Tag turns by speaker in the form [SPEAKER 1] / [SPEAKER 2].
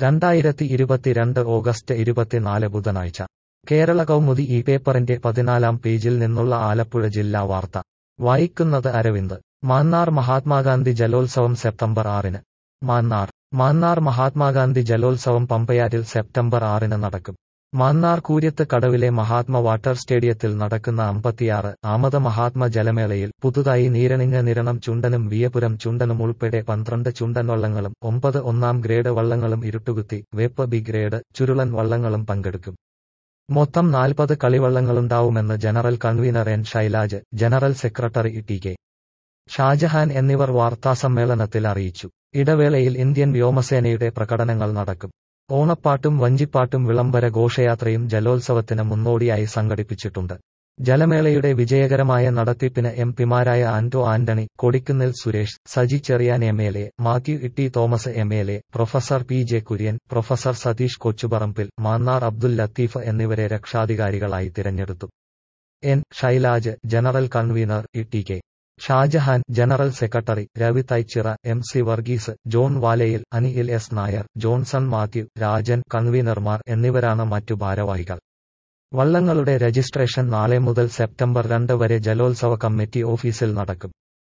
[SPEAKER 1] രണ്ടായിരത്തി ഇരുപത്തിരണ്ട് ഓഗസ്റ്റ് ഇരുപത്തിനാല് ബുധനാഴ്ച കേരള കൗമുദി ഈ പേപ്പറിന്റെ പതിനാലാം പേജിൽ നിന്നുള്ള ആലപ്പുഴ ജില്ലാ വാർത്ത വായിക്കുന്നത് അരവിന്ദ് മാന്നാർ മഹാത്മാഗാന്ധി ജലോത്സവം സെപ്റ്റംബർ ആറിന് മാന്നാർ മാന്നാർ മഹാത്മാഗാന്ധി ജലോത്സവം പമ്പയാറ്റിൽ സെപ്റ്റംബർ ആറിന് നടക്കും മാന്നാർ കൂര്യത്ത് കടവിലെ മഹാത്മ വാട്ടർ സ്റ്റേഡിയത്തിൽ നടക്കുന്ന അമ്പത്തിയാറ് ആമത മഹാത്മ ജലമേളയിൽ പുതുതായി നീരണിഞ്ഞ നിരണം ചുണ്ടനും വിയപുരം ചുണ്ടനും ഉൾപ്പെടെ പന്ത്രണ്ട് ചുണ്ടൻ വള്ളങ്ങളും ഒമ്പത് ഒന്നാം ഗ്രേഡ് വള്ളങ്ങളും ഇരുട്ടുകുത്തി വേപ്പ് ബി ഗ്രേഡ് ചുരുളൻ വള്ളങ്ങളും പങ്കെടുക്കും മൊത്തം നാൽപ്പത് കളിവള്ളങ്ങളുണ്ടാവുമെന്ന് general convener N Shailaj general secretary T K Shajahan എന്നിവർ വാർത്താസമ്മേളനത്തിൽ അറിയിച്ചു ഇടവേളയിൽ ഇന്ത്യൻ വ്യോമസേനയുടെ പ്രകടനങ്ങൾ നടക്കും ഓണപ്പാട്ടും വഞ്ചിപ്പാട്ടും വിളംബര ഘോഷയാത്രയും ജലോത്സവത്തിന് മുന്നോടിയായി സംഘടിപ്പിച്ചിട്ടുണ്ട് ജലമേളയുടെ വിജയകരമായ നടത്തിപ്പിന് എം പിമാരായ Anto Antony Kodikunnil Suresh Saji Cherian M L A Mathew Itty Thomas M L A professor P J Kurien professor Satheesh Kochuparambil Mannar Abdul Latheef എന്നിവരെ രക്ഷാധികാരികളായി തിരഞ്ഞെടുത്തു N Shailaj general convener E T K Shajahan general secretary Ravi Thaichira M C Varghese John Valayil Anil S Nair Johnson Mathew Rajan കൺവീനർമാർ എന്നിവരാണ് മറ്റു ഭാരവാഹികൾ വള്ളങ്ങളുടെ രജിസ്ട്രേഷൻ നാളെ മുതൽ സെപ്റ്റംബർ രണ്ട് വരെ ജലോത്സവ കമ്മിറ്റി ഓഫീസിൽ നടക്കും